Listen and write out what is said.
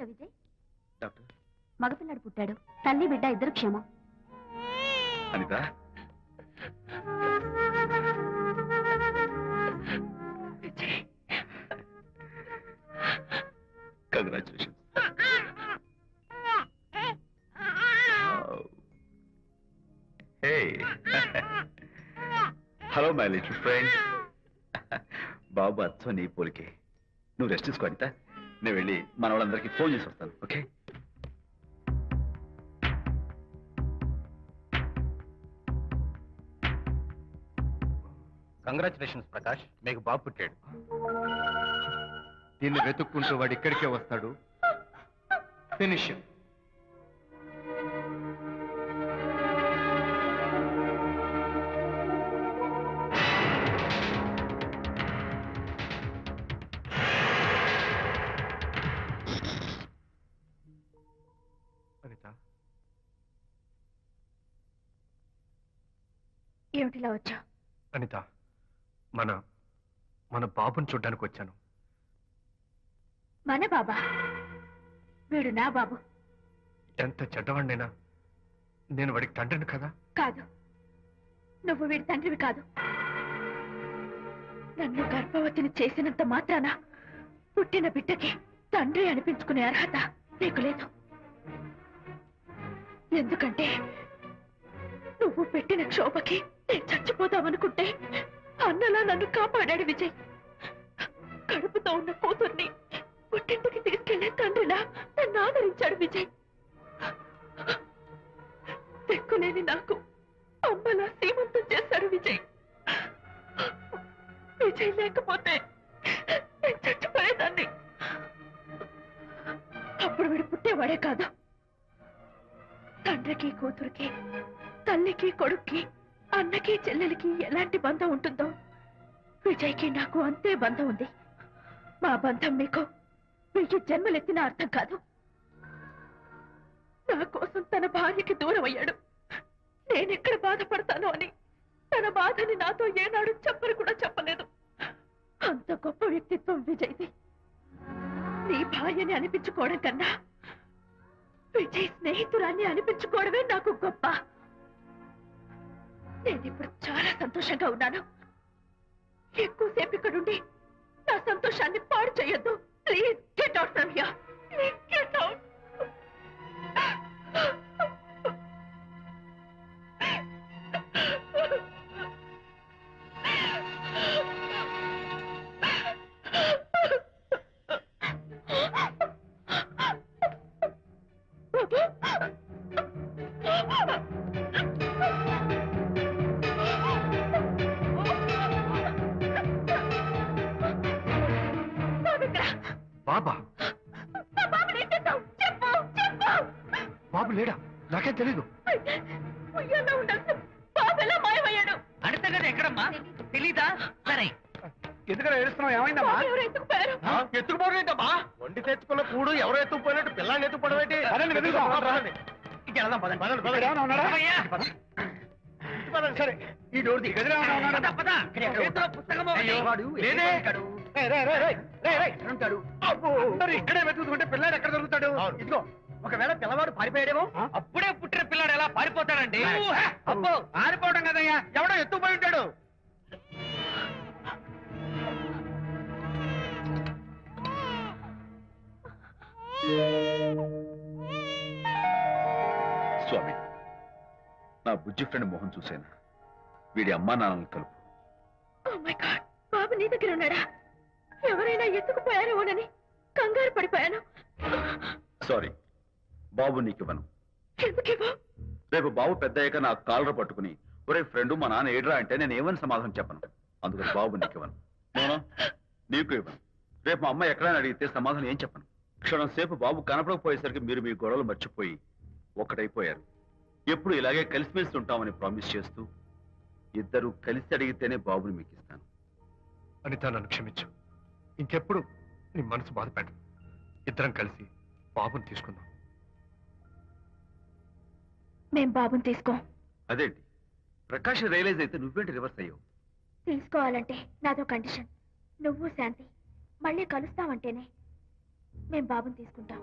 Vijay doctor మగపిల్లాడు పుట్టాడు తల్లి బిడ్డ ఇద్దరు క్షేమం Anitha congratulation hey hello my little friend బాబు అచ్చో నీ పోలికే నువ్వు రెస్ట్ తీసుకో అనిత నేను వెళ్ళి మన వాళ్ళందరికీ ఫోన్ చేసి వస్తాను ఓకే కంగ్రాచులేషన్స్ ప్రకాష్ మీకు బాబు పుట్టాడు దీన్ని వెతుక్కుంటూ వాడు ఇక్కడికే వస్తాడు ఫినిష్ అనిత ఏమిటిలా వచ్చా అనిత మన మన బాబుని చూడ్డానికి వచ్చాను మన బాబా వీడు నా బాబు ఎంత చెడ్డవాడినైనా నేను వాడికి తండ్రిని కదా కాదు నువ్వు వీడి తండ్రివి కాదు నన్ను గర్భవతిని చేసినంత మాత్రాన పుట్టిన బిడ్డకి తండ్రి అనిపించుకునే అర్హత నీకు లేదు ఎందుకంటే నువ్వు పెట్టిన క్షోభకి నేను చచ్చిపోదామనుకుంటే అన్నలా నన్ను కాపాడాడు విజయ్ కడుపుతో ఉన్న కూతుర్ని పుట్టింటికి తీసుకెళ్లే తండ్రిలా నన్ను ఆదరించాడు విజయ్ దిక్కులేని నాకు అమ్మలా సీమంతం చేశాడు విజయ్ విజయ్ లేకపోతే నేను చచ్చిపోయేదాన్ని అప్పుడు వీడు పుట్టేవాడే కాదు తండ్రికి కూతురికి తల్లికి కొడుక్కి అన్నకి చెల్లెలికి ఎలాంటి బంధం ఉంటుందో విజయ్కి నాకు అంతే బంధం ఉంది మా బంధం మీకు వెయ్యి జన్మలెత్తిన అర్థం కాదు నా కోసం తన భార్యకి దూరం అయ్యాడు నేనెక్కడ బాధపడతానో అని తన బాధని నాతో ఏనాడు చెప్పని కూడా చెప్పలేదు అంత గొప్ప వ్యక్తిత్వం విజయ్ది నీ భార్యని అనిపించుకోవడం కన్నా విజయ్ స్నేహితురాన్ని అనిపించుకోవడమే నాకు గొప్ప నేను ఇప్పుడు చాలా సంతోషంగా ఉన్నాను ఎక్కువసేపు ఇక్కడుండి నా సంతోషాన్ని పాడు చేయొద్దు please get out from here please get out బాబా చెప్పు చెప్పు బాబు లేడా నాకేం తెలీదు ఉయ్యాలో ఉండాల్సిన బాబు ఎలా మాయమయ్యాడు అడితే కదా ఎక్కడమ్మా తెలీదా సరే ఎందుకలా ఏడుస్తున్నావు ఏమైందమ్మా బాబు ఎవరు ఎత్తుకుపోయారు ఎత్తుకుపోవడం వండి తెచ్చుకున్న కూడు ఎవరో ఎత్తుకుపోయినట్టు పిల్లాన్ని ఎత్తుకుపోవడం ఏంటి ఇంకెళ్దాం పదండి పదండి పదండి ఏమన్నా ఉన్నాడా పదండి. ఇటు పదండి, సరే ఈ డోర్ ది గదిలో ఏమన్నా ఉన్నాడా? పద, పద. చేతిలో పుస్తకం ఒకటి. అయ్యో, వాడు లేదే. రేయ్, రేయ్, రేయ్, రేయ్, రేయ్, రేయ్, ఉంటాడు. అబ్బో, అందరూ ఇక్కడే వెతుకుతుంటే పిల్లాడు ఎక్కడ దొరుకుతాడు ఇదిగో ఒకవేళ పిల్లవాడు పారిపోయాడేమో అప్పుడే పుట్టిన పిల్లాడు ఎలా పారిపోతాడండి ఊహ, అబ్బో పారిపోవడం కదయ్యా ఎవడో ఎత్తుకుపోయి ఉంటాడు స్వామి నా బుజ్జి ఫ్రెండ్ మోహన్ చూశాను వీడి అమ్మా నాన్నలు కలుపు ఓ మై గాడ్ బాబు నీ దగ్గర ఉన్నాడా ఎవరైనా ఎత్తుకుపోయారేమోనని కంగారు పడిపోయాను సారీ బాబు నీకివ్వను ఎందుకేమో రేపు బాబు పెద్దయ్యాక నా కాలర పట్టుకుని ఒరే ఫ్రెండ్ మా నాన్న ఏడ్రా అంటే నేను ఏమని సమాధానం చెప్పను అందుకని బాబు నీకివ్వను నోనో నీకు ఇవ్వను రేపు మా అమ్మ ఎక్కడైనా అడిగితే సమాధానం ఏం చెప్పను క్షణం సేపు బాబు కనపడకపోయేసరికి మీరు మీ గొడవలు మర్చిపోయి ఒక్కటైపోయారు ఎప్పుడు ఇలాగే కలిసిమెలిసి ఉంటామని ప్రామిస్ చేస్తూ ఇద్దరు కలిసి అడిగితేనే బాబుని మీకు ఇస్తాను అనిత నన్ను క్షమించు ఇంకెప్పుడు నీ మనసు బాధపెట్టు ఇద్దరం కలిసి బాబుని తీసుకుందాం మేం బాబుని తీసుకో అదేంటి ప్రకాష్ రియలైజ్ అయితే నువ్వేంటి రివర్స్ అయ్యావు తీసుకోవాలంటే నాదో కండిషన్ నువ్వు శాంతి మళ్ళీ కలుస్తావంటేనే మేం బాబుని తీసుకుంటాం